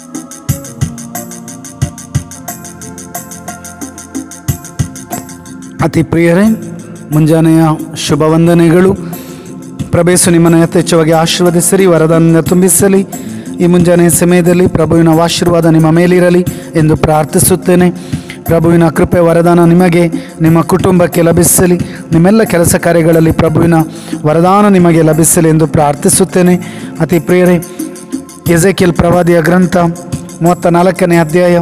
ಅತಿ ಪ್ರಿಯರೇ ಮುಂಜಾನೆಯ ಶುಭ ವಂದನೆಗಳು ಪ್ರಭೇಸು ನಿಮ್ಮನ್ನು ಯಥೇಚ್ಛವಾಗಿ ಆಶೀರ್ವದಿಸಲಿ ವರದಾನದಿಂದ ತುಂಬಿಸಲಿ ಈ ಮುಂಜಾನೆಯ ಸಮಯದಲ್ಲಿ ಪ್ರಭುವಿನ ಆಶೀರ್ವಾದ ನಿಮ್ಮ ಮೇಲಿರಲಿ ಎಂದು ಪ್ರಾರ್ಥಿಸುತ್ತೇನೆ ಪ್ರಭುವಿನ ಕೃಪೆ ವರದಾನ ನಿಮಗೆ ನಿಮ್ಮ ಕುಟುಂಬಕ್ಕೆ ಲಭಿಸಲಿ ನಿಮ್ಮೆಲ್ಲ ಕೆಲಸ ಕಾರ್ಯಗಳಲ್ಲಿ ಪ್ರಭುವಿನ ವರದಾನ ನಿಮಗೆ ಲಭಿಸಲಿ ಎಂದು ಪ್ರಾರ್ಥಿಸುತ್ತೇನೆ ಅತಿ ಪ್ರಿಯರೇ ಎಜೆಕಿಲ್ ಪ್ರವಾದಿಯ ಗ್ರಂಥ ಮೂವತ್ತ ನಾಲ್ಕನೇ ಅಧ್ಯಾಯ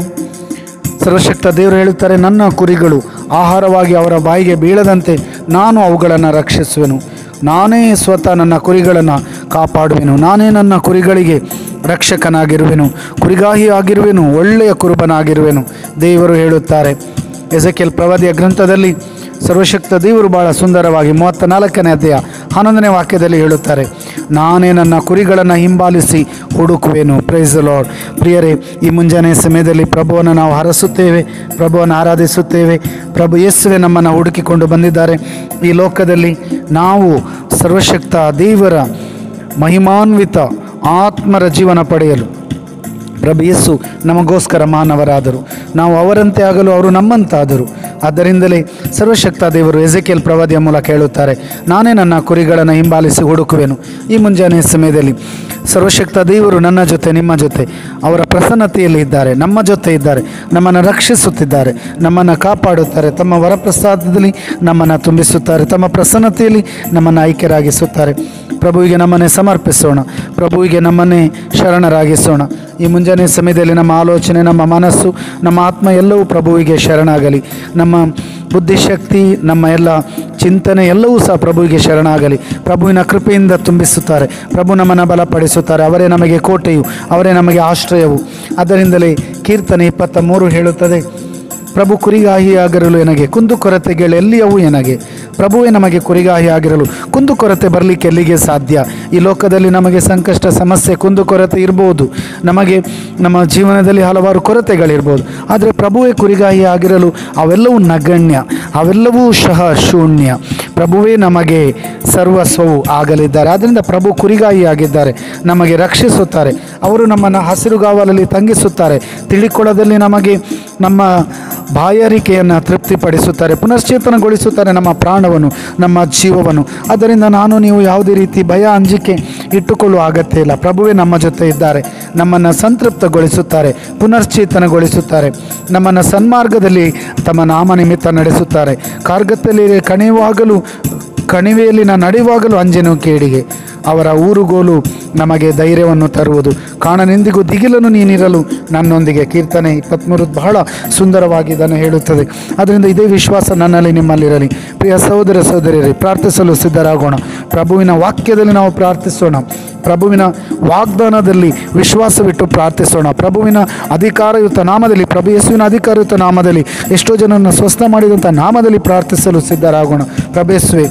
ಸರ್ವಶಕ್ತ ದೇವರು ಹೇಳುತ್ತಾರೆ ನನ್ನ ಕುರಿಗಳು ಆಹಾರವಾಗಿ ಅವರ ಬಾಯಿಗೆ ಬೀಳದಂತೆ ನಾನು ಅವುಗಳನ್ನು ರಕ್ಷಿಸುವೆನು ನಾನೇ ಸ್ವತಃ ನನ್ನ ಕುರಿಗಳನ್ನು ಕಾಪಾಡುವೆನು ನಾನೇ ನನ್ನ ಕುರಿಗಳಿಗೆ ರಕ್ಷಕನಾಗಿರುವೆನು ಕುರಿಗಾಹಿ ಆಗಿರುವೆನು ಒಳ್ಳೆಯ ಕುರುಬನಾಗಿರುವೆನು ದೇವರು ಹೇಳುತ್ತಾರೆ ಎಸಕೆಲ್ ಪ್ರವಾದಿಯ ಗ್ರಂಥದಲ್ಲಿ ಸರ್ವಶಕ್ತ ದೇವರು ಬಹಳ ಸುಂದರವಾಗಿ ಮೂವತ್ತ ನಾಲ್ಕನೇ ಅಧ್ಯಾಯ ಹನ್ನೊಂದನೇ ವಾಕ್ಯದಲ್ಲಿ ಹೇಳುತ್ತಾರೆ ನಾನೇ ನನ್ನ ಕುರಿಗಳನ್ನು ಹಿಂಬಾಲಿಸಿ ಹುಡುಕುವೆನು ಪ್ರೈಸ್ ಲಾರ್ಡ್ ಪ್ರಿಯರೇ ಈ ಮುಂಜಾನೆ ಸಮಯದಲ್ಲಿ ಪ್ರಭುವನ್ನು ನಾವು ಹರಸುತ್ತೇವೆ ಪ್ರಭುವನ್ನು ಆರಾಧಿಸುತ್ತೇವೆ ಪ್ರಭು ಯೇಸುವೆ ನಮ್ಮನ್ನು ಹುಡುಕಿಕೊಂಡು ಬಂದಿದ್ದಾರೆ ಈ ಲೋಕದಲ್ಲಿ ನಾವು ಸರ್ವಶಕ್ತ ದೇವರ ಮಹಿಮಾನ್ವಿತ ಆತ್ಮರ ಜೀವನ ಪಡೆಯಲು ಪ್ರಭು ಯೇಸು ನಮಗೋಸ್ಕರ ಮಾನವರಾದರು ನಾವು ಅವರಂತೆ ಆಗಲು ಅವರು ನಮ್ಮಂತಾದರು ಆದ್ದರಿಂದಲೇ ಸರ್ವಶಕ್ತ ದೇವರು ಎಜೆಕೆಲ್ ಪ್ರವಾದಿಯ ಮೂಲಕ ಹೇಳುತ್ತಾರೆ ನಾನೇ ನನ್ನ ಕುರಿಗಳನ್ನು ಹಿಂಬಾಲಿಸಿ ಹುಡುಕುವೆನು ಈ ಮುಂಜಾನೆಯ ಸಮಯದಲ್ಲಿ ಸರ್ವಶಕ್ತ ದೇವರು ನನ್ನ ಜೊತೆ ನಿಮ್ಮ ಜೊತೆ ಅವರ ಪ್ರಸನ್ನತೆಯಲ್ಲಿ ಇದ್ದಾರೆ ನಮ್ಮ ಜೊತೆ ಇದ್ದಾರೆ ನಮ್ಮನ್ನು ರಕ್ಷಿಸುತ್ತಿದ್ದಾರೆ ನಮ್ಮನ್ನು ಕಾಪಾಡುತ್ತಾರೆ ತಮ್ಮ ವರಪ್ರಸಾದದಲ್ಲಿ ನಮ್ಮನ್ನು ತುಂಬಿಸುತ್ತಾರೆ ತಮ್ಮ ಪ್ರಸನ್ನತೆಯಲ್ಲಿ ನಮ್ಮನ್ನು ಐಕ್ಯರಾಗಿಸುತ್ತಾರೆ ಪ್ರಭುವಿಗೆ ನಮ್ಮನ್ನೇ ಸಮರ್ಪಿಸೋಣ ಪ್ರಭುವಿಗೆ ನಮ್ಮನ್ನೇ ಶರಣರಾಗಿಸೋಣ ಈ ಮುಂಜಾನೆ ಸಮಯದಲ್ಲಿ ನಮ್ಮ ಆಲೋಚನೆ ನಮ್ಮ ಮನಸ್ಸು ನಮ್ಮ ಆತ್ಮ ಎಲ್ಲವೂ ಪ್ರಭುವಿಗೆ ಶರಣಾಗಲಿ ನಮ್ಮ ಬುದ್ಧಿಶಕ್ತಿ ನಮ್ಮ ಎಲ್ಲ ಚಿಂತನೆ ಎಲ್ಲವೂ ಸಹ ಪ್ರಭುವಿಗೆ ಶರಣಾಗಲಿ ಪ್ರಭುವಿನ ಕೃಪೆಯಿಂದ ತುಂಬಿಸುತ್ತಾರೆ ಪ್ರಭು ನಮ್ಮನ್ನು ಬಲಪಡಿಸುತ್ತಾರೆ ಅವರೇ ನಮಗೆ ಕೋಟೆಯು ಅವರೇ ನಮಗೆ ಆಶ್ರಯವು ಅದರಿಂದಲೇ ಕೀರ್ತನೆ ಇಪ್ಪತ್ತ ಮೂರು ಹೇಳುತ್ತದೆ ಪ್ರಭು ಕುರಿಗಾಹಿಯಾಗಿರಲು ಎನಗೆ ಕುಂದುಕೊರತೆಗಳು ಎಲ್ಲಿಯವು ಎನಗೆ ಪ್ರಭುವೇ ನಮಗೆ ಕುರಿಗಾಹಿಯಾಗಿರಲು ಕುಂದುಕೊರತೆ ಬರಲಿಕ್ಕೆ ಎಲ್ಲಿಗೆ ಸಾಧ್ಯ ಈ ಲೋಕದಲ್ಲಿ ನಮಗೆ ಸಂಕಷ್ಟ ಸಮಸ್ಯೆ ಕುಂದುಕೊರತೆ ಇರ್ಬೋದು ನಮಗೆ ನಮ್ಮ ಜೀವನದಲ್ಲಿ ಹಲವಾರು ಕೊರತೆಗಳಿರ್ಬೋದು ಆದರೆ ಪ್ರಭುವೇ ಕುರಿಗಾಹಿ ಆಗಿರಲು ಅವೆಲ್ಲವೂ ನಗಣ್ಯ ಅವೆಲ್ಲವೂ ಸಹ ಶೂನ್ಯ ಪ್ರಭುವೇ ನಮಗೆ ಸರ್ವಸ್ವವು ಆಗಲಿದ್ದಾರೆ ಆದ್ದರಿಂದ ಪ್ರಭು ಕುರಿಗಾಯಿ ಆಗಿದ್ದಾರೆ ನಮಗೆ ರಕ್ಷಿಸುತ್ತಾರೆ ಅವರು ನಮ್ಮನ್ನು ಹಸಿರುಗಾವಲಲ್ಲಿ ತಂಗಿಸುತ್ತಾರೆ ತಿಳಿಕೊಳದಲ್ಲಿ ನಮಗೆ ನಮ್ಮ ಬಾಯಾರಿಕೆಯನ್ನು ತೃಪ್ತಿಪಡಿಸುತ್ತಾರೆ ಪುನಶ್ಚೇತನಗೊಳಿಸುತ್ತಾರೆ ನಮ್ಮ ಪ್ರಾಣವನ್ನು ನಮ್ಮ ಜೀವವನ್ನು ಆದ್ದರಿಂದ ನಾನು ನೀವು ಯಾವುದೇ ರೀತಿ ಭಯ ಅಂಜಿಕೆ ಇಟ್ಟುಕೊಳ್ಳುವ ಅಗತ್ಯ ಇಲ್ಲ ಪ್ರಭುವೇ ನಮ್ಮ ಜೊತೆ ಇದ್ದಾರೆ ನಮ್ಮನ್ನು ಸಂತೃಪ್ತಗೊಳಿಸುತ್ತಾರೆ ಪುನಶ್ಚೇತನಗೊಳಿಸುತ್ತಾರೆ ನಮ್ಮನ್ನು ಸನ್ಮಾರ್ಗದಲ್ಲಿ ತಮ್ಮ ನಾಮ ನಿಮಿತ್ತ ನಡೆಸುತ್ತಾರೆ ಕಾರ್ಗತ್ತಲ್ಲಿ ಕಣಿವಾಗಲು ಕಣಿವೆಯಲ್ಲಿನ ನಡೆಯುವಾಗಲೂ ಅಂಜೆನು ಕೇಡಿಗೆ ಅವರ ಊರುಗೋಲು ನಮಗೆ ಧೈರ್ಯವನ್ನು ತರುವುದು ಕಾಣನೆಂದಿಗೂ ದಿಗಿಲನ್ನು ನೀನಿರಲು ನನ್ನೊಂದಿಗೆ ಕೀರ್ತನೆ ಇಪ್ಪತ್ತ್ಮೂರು ಬಹಳ ಸುಂದರವಾಗಿ ಇದನ್ನು ಹೇಳುತ್ತದೆ ಅದರಿಂದ ಇದೇ ವಿಶ್ವಾಸ ನನ್ನಲ್ಲಿ ನಿಮ್ಮಲ್ಲಿರಲಿ ಪ್ರಿಯ ಸಹೋದರ ಸಹೋದರಿಯರೇ ಪ್ರಾರ್ಥಿಸಲು ಸಿದ್ಧರಾಗೋಣ ಪ್ರಭುವಿನ ವಾಕ್ಯದಲ್ಲಿ ನಾವು ಪ್ರಾರ್ಥಿಸೋಣ ಪ್ರಭುವಿನ ವಾಗ್ದಾನದಲ್ಲಿ ವಿಶ್ವಾಸವಿಟ್ಟು ಪ್ರಾರ್ಥಿಸೋಣ ಪ್ರಭುವಿನ ಅಧಿಕಾರಯುತ ನಾಮದಲ್ಲಿ ಪ್ರಭು ಯೇಸುವಿನ ಅಧಿಕಾರಯುತ ನಾಮದಲ್ಲಿ ಎಷ್ಟೋ ಜನರನ್ನು ಸ್ವಸ್ಥ ಮಾಡಿದಂಥ ನಾಮದಲ್ಲಿ ಪ್ರಾರ್ಥಿಸಲು ಸಿದ್ಧರಾಗೋಣ ಪ್ರಭೇಸುವೆ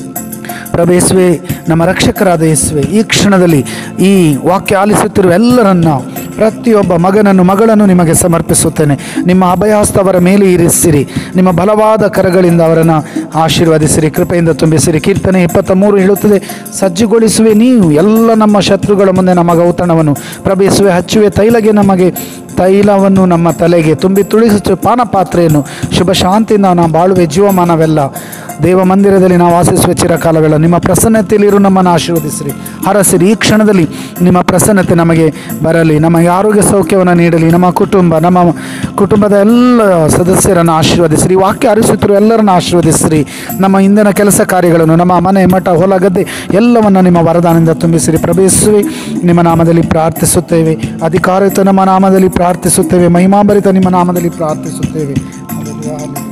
ಪ್ರಭೇಸುವೆ ನಮ್ಮ ರಕ್ಷಕರಾದ ಯೇಸುವೆ ಈ ಕ್ಷಣದಲ್ಲಿ ಈ ವಾಕ್ಯ ಆಲಿಸುತ್ತಿರುವ ಎಲ್ಲರನ್ನ ಪ್ರತಿಯೊಬ್ಬ ಮಗನನ್ನು ಮಗಳನ್ನು ನಿಮಗೆ ಸಮರ್ಪಿಸುತ್ತೇನೆ ನಿಮ್ಮ ಅಭಯಹಸ್ತ ಅವರ ಮೇಲೆ ಇರಿಸಿರಿ ನಿಮ್ಮ ಬಲವಾದ ಕರಗಳಿಂದ ಅವರನ್ನು ಆಶೀರ್ವದಿಸಿರಿ ಕೃಪೆಯಿಂದ ತುಂಬಿಸಿರಿ ಕೀರ್ತನೆ ಇಪ್ಪತ್ತ ಮೂರು ಹೇಳುತ್ತದೆ ಸಜ್ಜುಗೊಳಿಸುವೆ ನೀವು ಎಲ್ಲ ನಮ್ಮ ಶತ್ರುಗಳ ಮುಂದೆ ನಮ್ಮ ಗೌತಣವನ್ನು ಪ್ರಭೇಸುವೆ ಹಚ್ಚುವೆ ತೈಲಗೆ ನಮಗೆ ತೈಲವನ್ನು ನಮ್ಮ ತಲೆಗೆ ತುಂಬಿ ತುಳಿಸುತ್ತೇವೆ ಪಾನಪಾತ್ರೆಯನ್ನು ಶುಭ ಶಾಂತಿಯಿಂದ ನಾವು ಬಾಳುವೆ ಜೀವಮಾನವೆಲ್ಲ ದೇವ ಮಂದಿರದಲ್ಲಿ ನಾವು ವಾಸಿಸುವ ಚಿರಕಾಲವೆಲ್ಲ ನಿಮ್ಮ ಪ್ರಸನ್ನತೆಯಲ್ಲಿರು ನಮ್ಮನ್ನು ಆಶೀರ್ವದಿಸಿರಿ ಹರಸಿರಿ ಈ ಕ್ಷಣದಲ್ಲಿ ನಿಮ್ಮ ಪ್ರಸನ್ನತೆ ನಮಗೆ ಬರಲಿ ನಮಗೆ ಆರೋಗ್ಯ ಸೌಖ್ಯವನ್ನು ನೀಡಲಿ ನಮ್ಮ ಕುಟುಂಬ ನಮ್ಮ ಕುಟುಂಬದ ಎಲ್ಲ ಸದಸ್ಯರನ್ನು ಆಶೀರ್ವದಿಸಿರಿ ಈ ವಾಕ್ಯ ಹರಿಸುತ್ತಿರುವ ಎಲ್ಲರನ್ನು ಆಶೀರ್ವದಿಸಿರಿ ನಮ್ಮ ಇಂದಿನ ಕೆಲಸ ಕಾರ್ಯಗಳನ್ನು ನಮ್ಮ ಮನೆ ಮಠ ಹೊಲ ಗದ್ದೆ ಎಲ್ಲವನ್ನು ನಿಮ್ಮ ವರದಾನದಿಂದ ತುಂಬಿಸಿರಿ ಪ್ರವೇಶಿಸುವೆ ನಿಮ್ಮ ನಾಮದಲ್ಲಿ ಪ್ರಾರ್ಥಿಸುತ್ತೇವೆ ಅಧಿಕಾರಯುತ ನಮ್ಮ ನಾಮದಲ್ಲಿ ಪ್ರಾರ್ಥಿಸುತ್ತೇವೆ ಮಹಿಮಾಂಬರಿತ ನಿಮ್ಮ ನಾಮದಲ್ಲಿ ಪ್ರಾರ್ಥಿಸುತ್ತೇವೆ Hallelujah, hallelujah.